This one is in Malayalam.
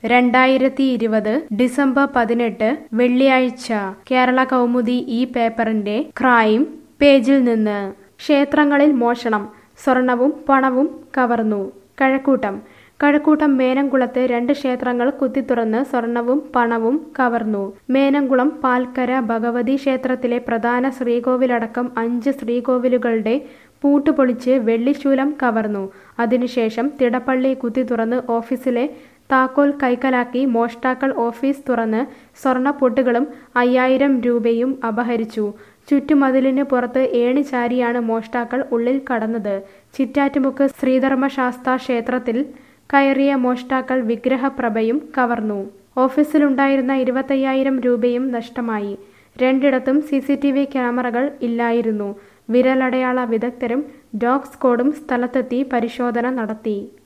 രണ്ടായിരത്തി ഇരുപത് ഡിസംബർ പതിനെട്ട് വെള്ളിയാഴ്ച കേരള കൗമുദി ഈ പേപ്പറിന്റെ ക്രൈം പേജിൽ നിന്ന് ക്ഷേത്രങ്ങളിൽ മോഷണം സ്വർണവും പണവും കവർന്നു കഴക്കൂട്ടം കഴക്കൂട്ടം മേനംകുളത്ത് രണ്ട് ക്ഷേത്രങ്ങൾ കുത്തിത്തുറന്ന് സ്വർണവും പണവും കവർന്നു മേനംകുളം പാൽക്കര ഭഗവതി ക്ഷേത്രത്തിലെ പ്രധാന ശ്രീകോവിലടക്കം അഞ്ച് ശ്രീകോവിലുകളുടെ പൂട്ടുപൊളിച്ച് വെള്ളിശൂലം കവർന്നു അതിനുശേഷം തിടപ്പള്ളി കുത്തിത്തുറന്ന് ഓഫീസിലെ താക്കോൽ കൈക്കലാക്കി മോഷ്ടാക്കൾ ഓഫീസ് തുറന്ന് സ്വർണ്ണപ്പൊട്ടുകളും അയ്യായിരം രൂപയും അപഹരിച്ചു ചുറ്റുമതിലിന് പുറത്ത് ഏണി ചാരിയാണ് മോഷ്ടാക്കൾ ഉള്ളിൽ കടന്നത് ചിറ്റാറ്റുമുക്ക് ശ്രീധർമ്മശാസ്ത ക്ഷേത്രത്തിൽ കയറിയ മോഷ്ടാക്കൾ വിഗ്രഹപ്രഭയും കവർന്നു ഓഫീസിലുണ്ടായിരുന്ന ഇരുപത്തയ്യായിരം രൂപയും നഷ്ടമായി രണ്ടിടത്തും സി സി ടി വി ക്യാമറകൾ ഇല്ലായിരുന്നു വിരലടയാള വിദഗ്ധരും ഡോഗ് സ്ക്വാഡും സ്ഥലത്തെത്തി പരിശോധന നടത്തി